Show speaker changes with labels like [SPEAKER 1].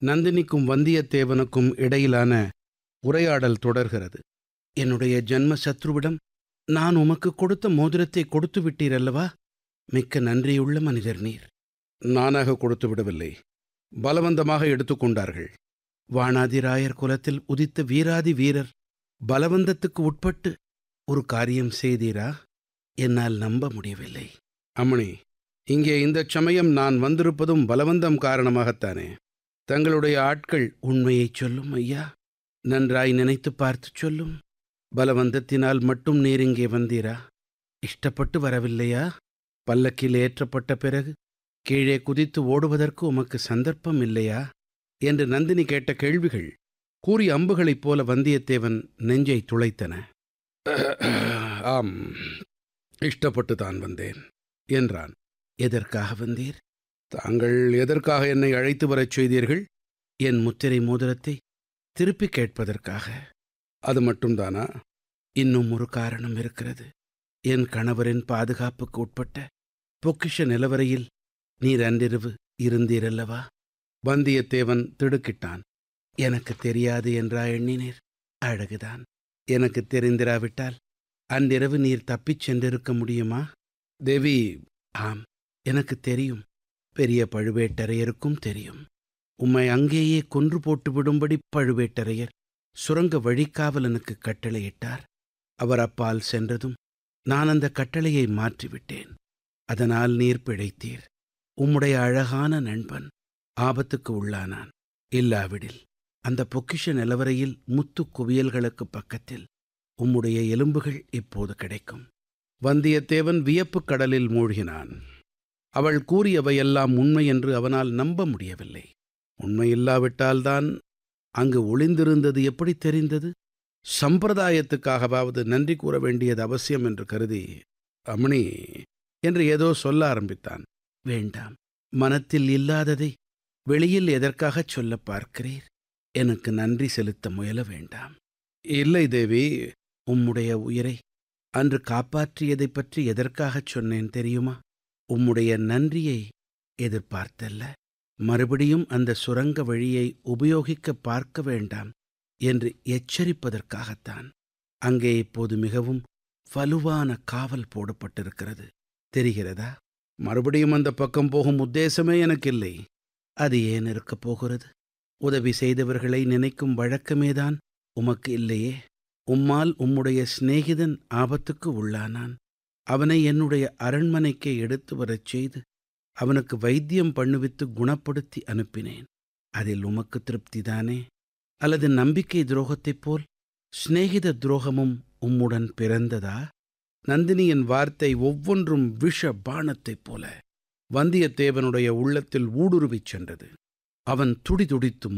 [SPEAKER 1] நந்தினிக்கும் வந்தியத்தேவனுக்கும் இடையிலான உரையாடல் தொடர்கிறது என்னுடைய ஜன்ம சத்ருவிடம் நான் உமக்கு கொடுத்த மோதிரத்தை கொடுத்து விட்டீர் அல்லவா மிக்க நன்றியுள்ள மனிதர் நீர் நானாக கொடுத்து விடவில்லை பலவந்தமாக எடுத்துக்கொண்டார்கள் வானாதிராயர் குலத்தில் உதித்த வீராதி வீரர் பலவந்தத்துக்கு உட்பட்டு ஒரு காரியம் செய்தீரா என்னால் நம்ப முடியவில்லை அம்மணி இங்கே இந்தச் சமயம் நான் வந்திருப்பதும் பலவந்தம் காரணமாகத்தானே தங்களுடைய ஆட்கள் உண்மையைச் சொல்லும் ஐயா நன்றாய் நினைத்து பார்த்து சொல்லும் பலவந்தத்தினால் மட்டும் நீர் இங்கே வந்தீரா இஷ்டப்பட்டு வரவில்லையா பல்லக்கில் ஏற்றப்பட்ட பிறகு கீழே குதித்து ஓடுவதற்கு உமக்கு சந்தர்ப்பம் இல்லையா என்று நந்தினி கேட்ட கேள்விகள் கூறிய அம்புகளைப் போல வந்தியத்தேவன் நெஞ்சை துளைத்தன ஆம் இஷ்டப்பட்டு தான் வந்தேன் என்றான் எதற்காக வந்தீர் தாங்கள் எதற்காக என்னை அழைத்து வரச் செய்தீர்கள் என் முத்திரை மோதிரத்தை திருப்பி கேட்பதற்காக அது மட்டும்தானா இன்னும் ஒரு காரணம் இருக்கிறது என் கணவரின் பாதுகாப்புக்கு உட்பட்ட பொக்கிஷ நிலவரையில் நீர் அன்றிரவு இருந்தீரல்லவா வந்தியத்தேவன் திடுக்கிட்டான் எனக்கு தெரியாது என்றா எண்ணினீர் அழகுதான் எனக்கு தெரிந்திராவிட்டால் அன்றிரவு நீர் தப்பிச் சென்றிருக்க முடியுமா தேவி ஆம் எனக்கு தெரியும் பெரிய பழுவேட்டரையருக்கும் தெரியும் உம்மை அங்கேயே கொன்று போட்டு விடும்படி பழுவேட்டரையர் சுரங்க வழிக்காவலனுக்கு கட்டளையிட்டார் அவர் அப்பால் சென்றதும் நான் அந்த கட்டளையை மாற்றிவிட்டேன் அதனால் நீர் பிழைத்தீர் உம்முடைய அழகான நண்பன் ஆபத்துக்கு உள்ளானான் இல்லாவிடில் அந்த பொக்கிஷ நிலவரையில் முத்து குவியல்களுக்கு பக்கத்தில் உம்முடைய எலும்புகள் இப்போது கிடைக்கும் வந்தியத்தேவன் வியப்புக் கடலில் மூழ்கினான் அவள் கூறியவையெல்லாம் உண்மை என்று அவனால் நம்ப முடியவில்லை உண்மையில்லாவிட்டால்தான் அங்கு ஒளிந்திருந்தது எப்படி தெரிந்தது சம்பிரதாயத்துக்காகவாவது நன்றி கூற வேண்டியது அவசியம் என்று கருதி அம்னி என்று ஏதோ சொல்ல ஆரம்பித்தான் வேண்டாம் மனத்தில் இல்லாததை வெளியில் எதற்காகச் சொல்ல பார்க்கிறீர் எனக்கு நன்றி செலுத்த முயல வேண்டாம் இல்லை தேவி உம்முடைய உயிரை அன்று காப்பாற்றியதைப் பற்றி எதற்காகச் சொன்னேன் தெரியுமா உம்முடைய நன்றியை எதிர்பார்த்தல்ல மறுபடியும் அந்த சுரங்க வழியை உபயோகிக்க பார்க்க வேண்டாம் என்று எச்சரிப்பதற்காகத்தான் அங்கே இப்போது மிகவும் வலுவான காவல் போடப்பட்டிருக்கிறது தெரிகிறதா மறுபடியும் அந்த பக்கம் போகும் உத்தேசமே எனக்கு இல்லை அது ஏன் இருக்கப் போகிறது உதவி செய்தவர்களை நினைக்கும் வழக்கமேதான் உமக்கு இல்லையே உம்மால் உம்முடைய சிநேகிதன் ஆபத்துக்கு உள்ளானான் அவனை என்னுடைய அரண்மனைக்கு எடுத்து வரச் செய்து அவனுக்கு வைத்தியம் பண்ணுவித்து குணப்படுத்தி அனுப்பினேன் அதில் உமக்கு திருப்திதானே அல்லது நம்பிக்கை துரோகத்தைப் போல் சிநேகித துரோகமும் உம்முடன் பிறந்ததா நந்தினியின் வார்த்தை ஒவ்வொன்றும் விஷ பானத்தைப் போல வந்தியத்தேவனுடைய உள்ளத்தில் ஊடுருவிச் சென்றது அவன் துடிதுடித்து